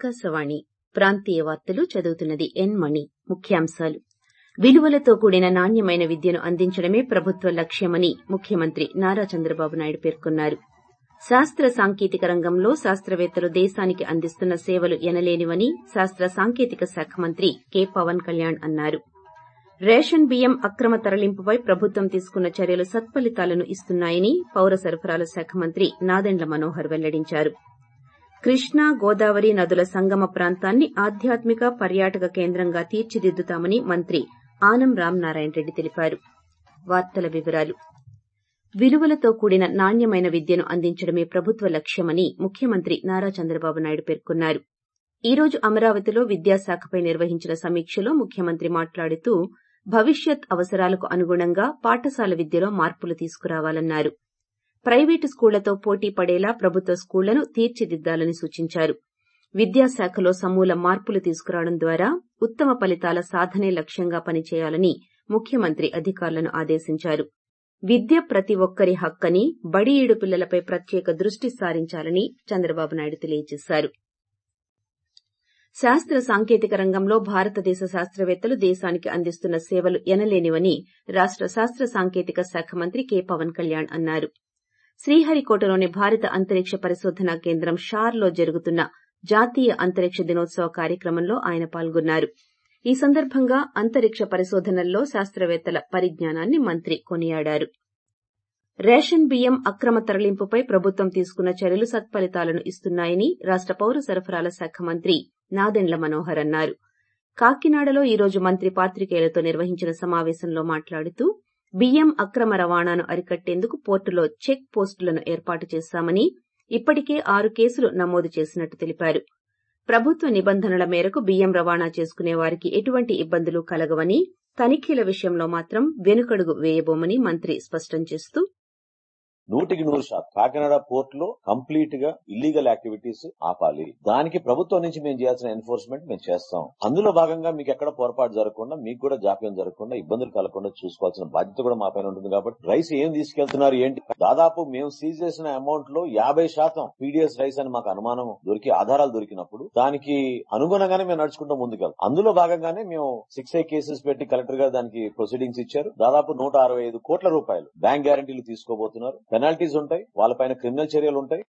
ఆకాశవాణి ప్రాంతీయ వార్తలు చదువుతున్నది ఎన్ మణి ముఖ్యాంశాలు విలువలతో కూడిన నాణ్యమైన విద్యను అందించడమే ప్రభుత్వ లక్ష్యమని ముఖ్యమంత్రి నారా చంద్రబాబు నాయుడు పేర్కొన్నారు శాస్త్ర సాంకేతిక రంగంలో శాస్త్రవేత్తలు దేశానికి అందిస్తున్న సేవలు ఎనలేనివని శాస్త్ర సాంకేతిక శాఖ మంత్రి కె పవన్ కళ్యాణ్ అన్నారు రేషన్ బియ్యం అక్రమ తరలింపుపై ప్రభుత్వం తీసుకున్న చర్యలు సత్పలితాలను ఇస్తున్నాయని పౌర సరఫరాల శాఖ మంత్రి నాదెండ్ల మనోహర్ వెల్లడించారు కృష్ణా గోదావరి నదుల సంగమ ప్రాంతాన్ని ఆధ్యాత్మిక పర్యాటక కేంద్రంగా తీర్చిదిద్దుతామని మంత్రి ఆనం రామనారాయణ రెడ్డి తెలిపారు వార్తల వివరాలు విలువలతో కూడిన నాణ్యమైన విద్యను అందించడమే ప్రభుత్వ లక్ష్యమని ముఖ్యమంత్రి నారా చంద్రబాబు నాయుడు పేర్కొన్నారు ఈ రోజు అమరావతిలో విద్యాశాఖపై నిర్వహించిన సమీక్షలో ముఖ్యమంత్రి మాట్లాడుతూ భవిష్యత్ అవసరాలకు అనుగుణంగా పాఠశాల విద్యలో మార్పులు తీసుకురావాలన్నారు ప్రైవేటు స్కూళ్లతో పోటీ పడేలా ప్రభుత్వ స్కూళ్లను తీర్చిదిద్దాలని సూచించారు విద్యాశాఖలో సమూల మార్పులు తీసుకురావడం ద్వారా ఉత్తమ ఫలితాల సాధనే లక్ష్యంగా పనిచేయాలని ముఖ్యమంత్రి అధికారులను ఆదేశించారు విద్య ప్రతి ఒక్కరి హక్కని బడి ఈడు పిల్లలపై ప్రత్యేక దృష్టి సారించాలని చంద్రబాబు నాయుడు తెలియజేశారు శాస్త్ర సాంకేతిక రంగంలో భారతదేశ శాస్త్రవేత్తలు దేశానికి అందిస్తున్న సేవలు ఎనలేనివని రాష్ట శాస్త్ర సాంకేతిక శాఖ మంత్రి కె పవన్ కళ్యాణ్ అన్నారు శ్రీహరికోటలోని భారత అంతరిక్ష పరిశోధనా కేంద్రం షార్లో జరుగుతున్న జాతీయ అంతరిక్ష దినోత్సవ కార్యక్రమంలో ఆయన పాల్గొన్నారు ఈ సందర్భంగా అంతరిక్ష పరిశోధనల్లో శాస్త్రవేత్తల పరిజ్ఞానాన్ని మంత్రి కొనియాడారు రేషన్ బియ్యం అక్రమ తరలింపుపై ప్రభుత్వం తీసుకున్న చర్యలు సత్పలితాలను ఇస్తున్నాయని రాష్ట పౌర సరఫరాల శాఖ మంత్రి నాదెండ్ల మనోహర్ అన్నారు కాకినాడలో ఈ రోజు మంత్రి పాత్రికేయులతో నిర్వహించిన సమావేశంలో మాట్లాడుతూ బియ్యం అక్రమ రవాణాను అరికట్టేందుకు పోర్టులో చెక్ పోస్టులను ఏర్పాటు చేశామని ఇప్పటికే ఆరు కేసులు నమోదు చేసినట్టు తెలిపారు ప్రభుత్వ నిబంధనల మేరకు బియ్యం రవాణా చేసుకునే వారికి ఎటువంటి ఇబ్బందులు కలగవని తనిఖీల విషయంలో మాత్రం వెనుకడుగు వేయబోమని మంత్రి స్పష్టం చేస్తూ నూటికి నూరు శాతం కాకినాడ పోర్ట్ లో కంప్లీట్ గా ఇల్లీగల్ యాక్టివిటీస్ ఆపాలి దానికి ప్రభుత్వం నుంచి మేము చేయాల్సిన ఎన్ఫోర్స్మెంట్ మేము చేస్తాం అందులో భాగంగా మీకు ఎక్కడ పొరపాటు జరగకుండా మీకు కూడా జాప్యం జరగకుండా ఇబ్బందులు కలగకుండా చూసుకోవాల్సిన బాధ్యత కూడా మా పైన ఉంటుంది కాబట్టి రైస్ ఏం తీసుకెళ్తున్నారు ఏంటి దాదాపు మేము సీజ్ చేసిన అమౌంట్ లో యాభై శాతం పీడిఎస్ రైస్ అని మాకు అనుమానం దొరికి ఆధారాలు దొరికినప్పుడు దానికి అనుగుణంగానే మేము నడుచుకుంటూ ముందుకెళ్తాం అందులో భాగంగానే మేము సిక్స్ ఐ కేసెస్ పెట్టి కలెక్టర్ గారు దానికి ప్రొసీడింగ్స్ ఇచ్చారు దాదాపు నూట అరవై ఐదు కోట్ల రూపాయలు బ్యాంక్ గ్యారంటీలు తీసుకోబోతున్నారు పెనాల్టీస్ ఉంటాయి వాళ్ళపైన క్రిమినల్ చర్యలు ఉంటాయి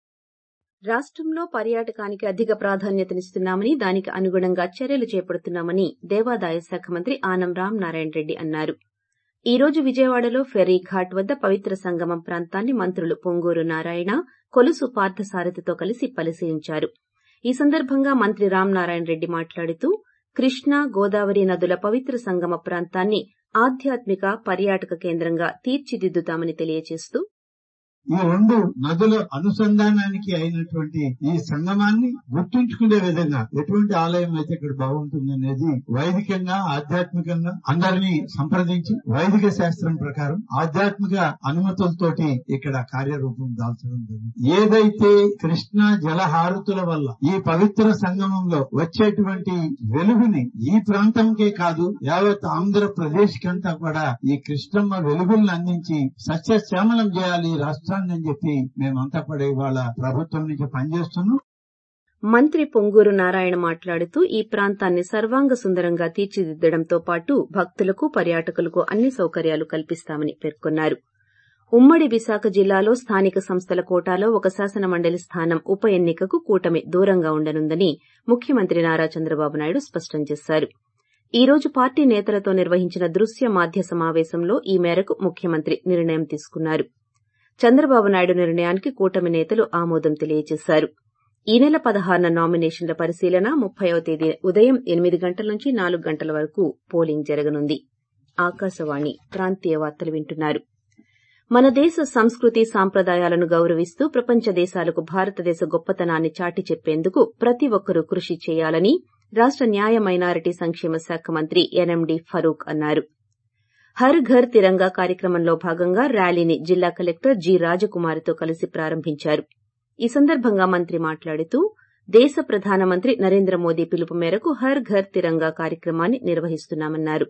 రాష్టంలో పర్యాటకానికి అధిక ప్రాధాన్యతనిస్తున్నామని దానికి అనుగుణంగా చర్యలు చేపడుతున్నామని దేవాదాయ శాఖ మంత్రి ఆనం రామనారాయణ రెడ్డి అన్నారు ఈ రోజు విజయవాడలో ఫెర్రీ ఘాట్ వద్ద పవిత్ర సంగమం ప్రాంతాన్ని మంత్రులు పొంగూరు నారాయణ కొలుసు పార్థసారథితో కలిసి పరిశీలించారు ఈ సందర్భంగా మంత్రి రామనారాయణ రెడ్డి మాట్లాడుతూ కృష్ణా గోదావరి నదుల పవిత్ర సంగమ ప్రాంతాన్ని ఆధ్యాత్మిక పర్యాటక కేంద్రంగా తీర్చిదిద్దుతామని తెలియజేస్తూ ఈ రెండు నదుల అనుసంధానానికి అయినటువంటి ఈ సంగమాన్ని గుర్తుంచుకునే విధంగా ఎటువంటి ఆలయం అయితే ఇక్కడ బాగుంటుంది అనేది వైదికంగా ఆధ్యాత్మికంగా అందరినీ సంప్రదించి వైదిక శాస్త్రం ప్రకారం ఆధ్యాత్మిక అనుమతులతోటి ఇక్కడ కార్యరూపం దాల్చడం జరిగింది ఏదైతే కృష్ణా జలహారతుల వల్ల ఈ పవిత్ర సంగమంలో వచ్చేటువంటి వెలుగుని ఈ ప్రాంతంకే కాదు యావత్ ఆంధ్రప్రదేశ్ కంతా కూడా ఈ కృష్ణమ్మ వెలుగులను అందించి సస్యశ్యామలం చేయాలి రాష్ట్ర రాష్ట్రాన్ని చెప్పి మేమంతా కూడా ఇవాళ ప్రభుత్వం నుంచి పనిచేస్తున్నాం మంత్రి పొంగూరు నారాయణ మాట్లాడుతూ ఈ ప్రాంతాన్ని సర్వాంగ సుందరంగా తీర్చిదిద్దడంతో పాటు భక్తులకు పర్యాటకులకు అన్ని సౌకర్యాలు కల్పిస్తామని పేర్కొన్నారు ఉమ్మడి విశాఖ జిల్లాలో స్థానిక సంస్థల కోటాలో ఒక శాసన మండలి స్థానం ఉప ఎన్నికకు కూటమి దూరంగా ఉండనుందని ముఖ్యమంత్రి నారా చంద్రబాబు నాయుడు స్పష్టం చేశారు ఈ రోజు పార్టీ నేతలతో నిర్వహించిన దృశ్య మాధ్య సమావేశంలో ఈ మేరకు ముఖ్యమంత్రి నిర్ణయం తీసుకున్నారు చంద్రబాబు నాయుడు నిర్ణయానికి కూటమి నేతలు ఆమోదం తెలియజేశారు ఈ నెల పదహారున నామినేషన్ల పరిశీలన ముప్పైవ తేదీ ఉదయం ఎనిమిది గంటల నుంచి నాలుగు గంటల వరకు పోలింగ్ జరగనుంది ఆకాశవాణి ప్రాంతీయ వార్తలు వింటున్నారు మన దేశ సంస్కృతి సాంప్రదాయాలను గౌరవిస్తూ ప్రపంచ దేశాలకు భారతదేశ గొప్పతనాన్ని చాటి చెప్పేందుకు ప్రతి ఒక్కరూ కృషి చేయాలని రాష్ట న్యాయ మైనారిటీ సంక్షేమ శాఖ మంత్రి ఎన్ఎండి ఫరూక్ అన్నారు హర్ ఘర్ తిరంగా కార్యక్రమంలో భాగంగా ర్యాలీని జిల్లా కలెక్టర్ జి రాజకుమారితో కలిసి ప్రారంభించారు ఈ సందర్భంగా మంత్రి మాట్లాడుతూ దేశ ప్రధానమంత్రి నరేంద్ర మోదీ పిలుపు మేరకు హర్ ఘర్ తిరంగా కార్యక్రమాన్ని నిర్వహిస్తున్నామన్నారు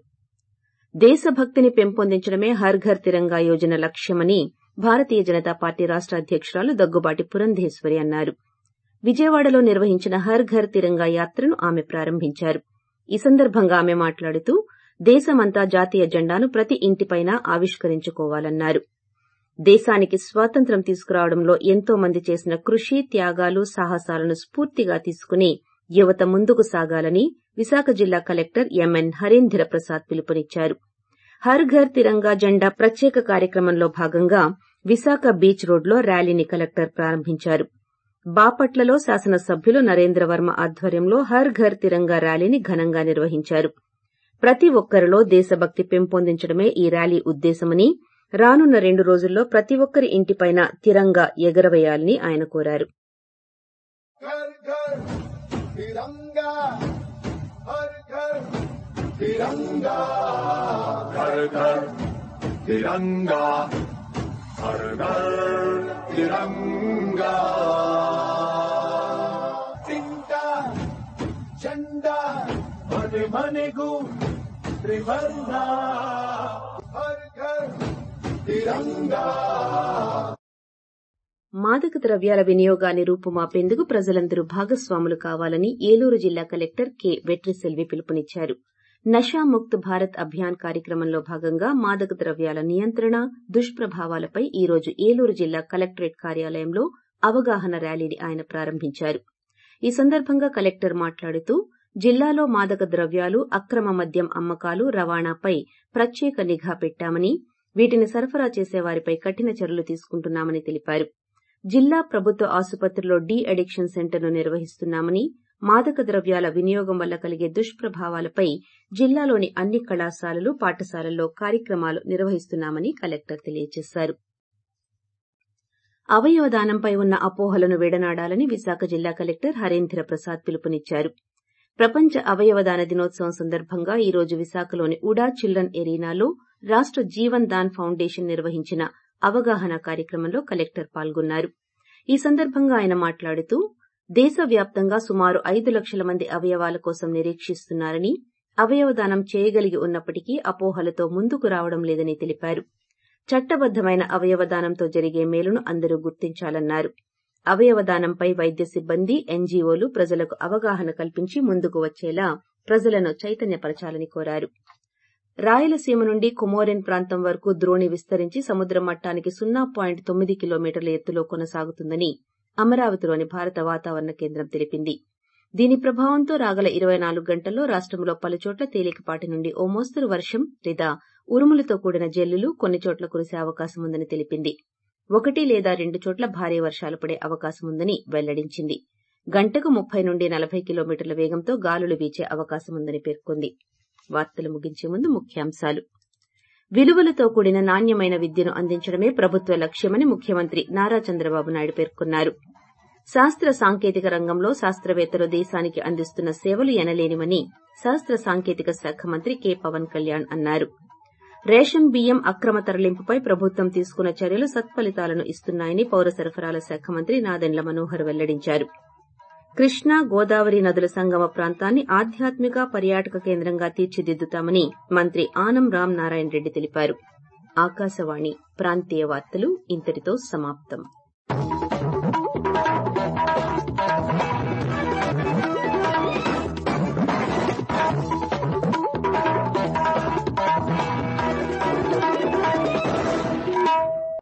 దేశభక్తిని పెంపొందించడమే హర్ ఘర్ తిరంగా యోజన లక్ష్యమని భారతీయ జనతా పార్టీ రాష్ట అధ్యకురాలు దగ్గుబాటి పురంధేశ్వరి అన్నారు విజయవాడలో నిర్వహించిన హర్ ఘర్ తిరంగా యాత్రను ఆమె ప్రారంభించారు ఈ సందర్భంగా ఆమె మాట్లాడుతూ దేశమంతా జాతీయ జెండాను ప్రతి ఇంటిపైన ఆవిష్కరించుకోవాలన్నారు దేశానికి స్వాతంత్ర్యం తీసుకురావడంలో ఎంతో మంది చేసిన కృషి త్యాగాలు సాహసాలను స్ఫూర్తిగా తీసుకుని యువత ముందుకు సాగాలని విశాఖ జిల్లా కలెక్టర్ ఎంఎన్ హరేంద్ర ప్రసాద్ పిలుపునిచ్చారు హర్ ఘర్ తిరంగా జెండా ప్రత్యేక కార్యక్రమంలో భాగంగా విశాఖ బీచ్ రోడ్లో ర్యాలీని కలెక్టర్ ప్రారంభించారు బాపట్లలో శాసనసభ్యులు నరేంద్రవర్మ ఆధ్వర్యంలో హర్ ఘర్ తిరంగా ర్యాలీని ఘనంగా నిర్వహించారు ప్రతి ఒక్కరిలో దేశభక్తి పెంపొందించడమే ఈ ర్యాలీ ఉద్దేశమని రానున్న రెండు రోజుల్లో ప్రతి ఒక్కరి ఇంటిపైన తిరంగా ఎగరవేయాలని ఆయన కోరారు घर घर तिरंगा हर घर तिरंगा घर घर तिरंगा हर घर तिरंगा तिंटा झंडा मन मन गु त्रिवर्णा हर घर तिरंगा మాదక ద్రవ్యాల వినియోగాన్ని రూపుమాపేందుకు ప్రజలందరూ భాగస్వాములు కావాలని ఏలూరు జిల్లా కలెక్టర్ కె వెట్రిసెల్వి పిలుపునిచ్చారు నషాముక్త్ భారత్ అభియాన్ కార్యక్రమంలో భాగంగా మాదక ద్రవ్యాల నియంత్రణ దుష్ప్రభావాలపై ఈ రోజు ఏలూరు జిల్లా కలెక్టరేట్ కార్యాలయంలో అవగాహన ర్యాలీని ఆయన ప్రారంభించారు ఈ సందర్భంగా కలెక్టర్ మాట్లాడుతూ జిల్లాలో మాదక ద్రవ్యాలు అక్రమ మద్యం అమ్మకాలు రవాణాపై ప్రత్యేక నిఘా పెట్టామని వీటిని సరఫరా చేసే వారిపై కఠిన చర్యలు తీసుకుంటున్నామని తెలిపారు జిల్లా ప్రభుత్వ ఆసుపత్రిలో డీ అడిక్షన్ సెంటర్ను నిర్వహిస్తున్నామని మాదక ద్రవ్యాల వినియోగం వల్ల కలిగే దుష్ప్రభావాలపై జిల్లాలోని అన్ని కళాశాలలు పాఠశాలల్లో కార్యక్రమాలు నిర్వహిస్తున్నామని కలెక్టర్ తెలియజేశారు అవయవదానంపై ఉన్న అపోహలను విడనాడాలని విశాఖ జిల్లా కలెక్టర్ హరేంద్ర ప్రసాద్ పిలుపునిచ్చారు ప్రపంచ అవయవదాన దినోత్సవం సందర్భంగా ఈ రోజు విశాఖలోని ఉడా చిల్డ్రన్ ఎరీనాలో రాష్ట జీవన్ దాన్ ఫౌండేషన్ నిర్వహించిన అవగాహన కార్యక్రమంలో కలెక్టర్ పాల్గొన్నారు ఈ సందర్భంగా ఆయన మాట్లాడుతూ దేశవ్యాప్తంగా సుమారు ఐదు లక్షల మంది అవయవాల కోసం నిరీక్షిస్తున్నారని అవయవదానం చేయగలిగి ఉన్నప్పటికీ అపోహలతో ముందుకు రావడం లేదని తెలిపారు చట్టబద్దమైన అవయవదానంతో జరిగే మేలును అందరూ గుర్తించాలన్నారు అవయవదానంపై వైద్య సిబ్బంది ఎన్జీఓలు ప్రజలకు అవగాహన కల్పించి ముందుకు వచ్చేలా ప్రజలను చైతన్యపరచాలని కోరారు రాయలసీమ నుండి కుమోరెన్ ప్రాంతం వరకు ద్రోణి విస్తరించి సముద్ర మట్టానికి సున్నా పాయింట్ తొమ్మిది కిలోమీటర్ల ఎత్తులో కొనసాగుతుందని అమరావతిలోని భారత వాతావరణ కేంద్రం తెలిపింది దీని ప్రభావంతో రాగల ఇరవై నాలుగు గంటల్లో రాష్టంలో పలుచోట్ల తేలికపాటి నుండి ఓ మోస్తరు వర్షం లేదా ఉరుములతో కూడిన జల్లులు కొన్ని చోట్ల కురిసే అవకాశం ఉందని తెలిపింది ఒకటి లేదా రెండు చోట్ల భారీ వర్షాలు పడే అవకాశం ఉందని వెల్లడించింది గంటకు ముప్పై నుండి నలభై కిలోమీటర్ల వేగంతో గాలులు వీచే అవకాశం ఉందని పేర్కొంది వార్తలు ముగించే ముందు ముఖ్యాంశాలు విలువలతో కూడిన నాణ్యమైన విద్యను అందించడమే ప్రభుత్వ లక్ష్యమని ముఖ్యమంత్రి నారా చంద్రబాబు నాయుడు పేర్కొన్నారు శాస్త్ర సాంకేతిక రంగంలో శాస్త్రవేత్తలు దేశానికి అందిస్తున్న సేవలు ఎనలేనివని శాస్త్ర సాంకేతిక శాఖ మంత్రి కె పవన్ కళ్యాణ్ అన్నారు రేషన్ బియ్యం అక్రమ తరలింపుపై ప్రభుత్వం తీసుకున్న చర్యలు సత్ఫలితాలను ఇస్తున్నాయని పౌర సరఫరాల శాఖ మంత్రి నాదెండ్ల మనోహర్ వెల్లడించారు కృష్ణా గోదావరి నదుల సంగమ ప్రాంతాన్ని ఆధ్యాత్మిక పర్యాటక కేంద్రంగా తీర్చిదిద్దుతామని మంత్రి ఆనం రామ్ నారాయణ రెడ్డి తెలిపారు ఆకాశవాణి ప్రాంతీయ వార్తలు ఇంతటితో సమాప్తం